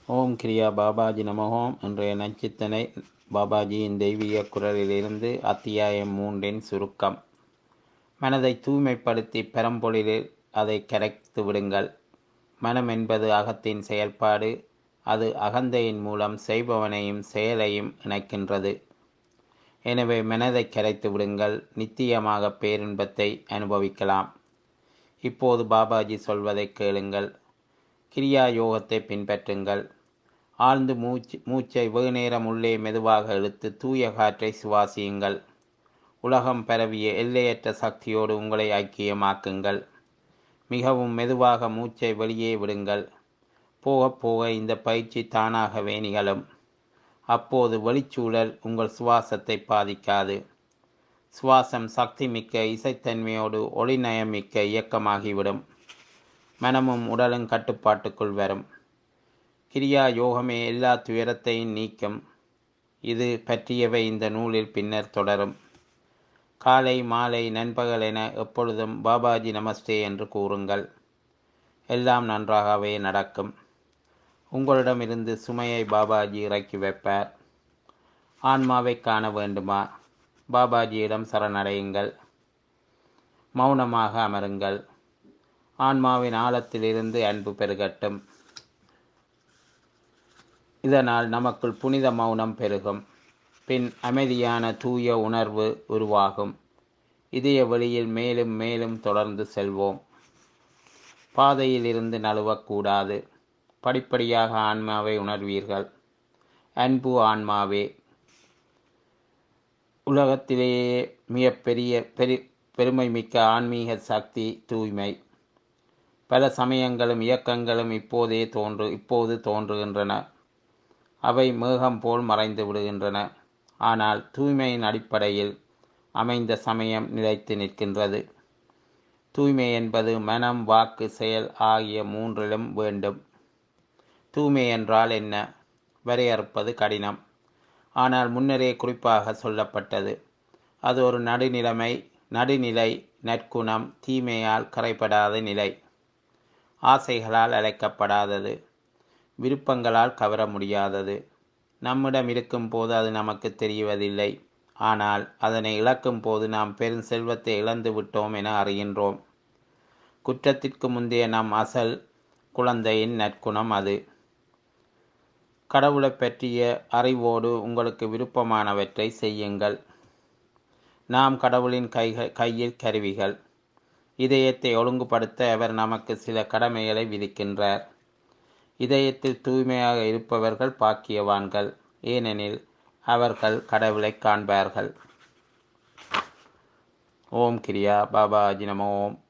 ஓம் கிரியா பாபாஜி நமோம் இன்றைய நச்சித்தனை பாபாஜியின் தெய்வீக குரலிலிருந்து அத்தியாயம் மூன்றின் சுருக்கம் மனதை தூய்மைப்படுத்தி பெரம்பொழிலில் அதை கரைத்து விடுங்கள் மனம் என்பது அகத்தின் செயல்பாடு அது அகந்தையின் மூலம் செய்பவனையும் செயலையும் இணைக்கின்றது எனவே மனதை கரைத்து விடுங்கள் நித்தியமாக பேரின்பத்தை அனுபவிக்கலாம் இப்போது பாபாஜி சொல்வதை கேளுங்கள் கிரியா யோகத்தை பின்பற்றுங்கள் ஆழ்ந்து மூச்சு மூச்சை வெகு நேரம் உள்ளே மெதுவாக இழுத்து தூய காற்றை சுவாசியுங்கள் உலகம் பரவிய எல்லையற்ற சக்தியோடு உங்களை ஐக்கியமாக்குங்கள் மிகவும் மெதுவாக மூச்சை வெளியே விடுங்கள் போக போக இந்த பயிற்சி தானாகவே நிகழும் அப்போது வெளிச்சூழல் உங்கள் சுவாசத்தை பாதிக்காது சுவாசம் சக்தி மிக்க இசைத்தன்மையோடு ஒளிநயமிக்க இயக்கமாகிவிடும் மனமும் உடலும் கட்டுப்பாட்டுக்குள் வரும் கிரியா யோகமே எல்லா துயரத்தையும் நீக்கும் இது பற்றியவை இந்த நூலில் பின்னர் தொடரும் காலை மாலை நண்பகல் என எப்பொழுதும் பாபாஜி நமஸ்தே என்று கூறுங்கள் எல்லாம் நன்றாகவே நடக்கும் உங்களிடமிருந்து சுமையை பாபாஜி இறக்கி வைப்பார் ஆன்மாவை காண வேண்டுமா பாபாஜியிடம் சரணடையுங்கள் மௌனமாக அமருங்கள் ஆன்மாவின் ஆழத்திலிருந்து அன்பு பெருகட்டும் இதனால் நமக்குள் புனித மௌனம் பெருகும் பின் அமைதியான தூய உணர்வு உருவாகும் இதய வழியில் மேலும் மேலும் தொடர்ந்து செல்வோம் பாதையில் இருந்து நழுவக்கூடாது படிப்படியாக ஆன்மாவை உணர்வீர்கள் அன்பு ஆன்மாவே உலகத்திலேயே மிகப்பெரிய பெரி பெருமை மிக்க ஆன்மீக சக்தி தூய்மை பல சமயங்களும் இயக்கங்களும் இப்போதே தோன்று இப்போது தோன்றுகின்றன அவை மேகம் போல் மறைந்து விடுகின்றன ஆனால் தூய்மையின் அடிப்படையில் அமைந்த சமயம் நிலைத்து நிற்கின்றது தூய்மை என்பது மனம் வாக்கு செயல் ஆகிய மூன்றிலும் வேண்டும் தூய்மை என்றால் என்ன வரையறுப்பது கடினம் ஆனால் முன்னரே குறிப்பாக சொல்லப்பட்டது அது ஒரு நடுநிலைமை நடுநிலை நற்குணம் தீமையால் கரைப்படாத நிலை ஆசைகளால் அழைக்கப்படாதது விருப்பங்களால் கவர முடியாதது நம்மிடம் இருக்கும் போது அது நமக்கு தெரிவதில்லை ஆனால் அதனை இழக்கும் போது நாம் பெரும் செல்வத்தை இழந்து விட்டோம் என அறிகின்றோம் குற்றத்திற்கு முந்தைய நம் அசல் குழந்தையின் நற்குணம் அது கடவுளை பற்றிய அறிவோடு உங்களுக்கு விருப்பமானவற்றை செய்யுங்கள் நாம் கடவுளின் கைகள் கையில் கருவிகள் இதயத்தை ஒழுங்குபடுத்த அவர் நமக்கு சில கடமைகளை விதிக்கின்றார் இதயத்தில் தூய்மையாக இருப்பவர்கள் பாக்கியவான்கள் ஏனெனில் அவர்கள் கடவுளை காண்பார்கள் ஓம் கிரியா பாபாஜி நம ஓம்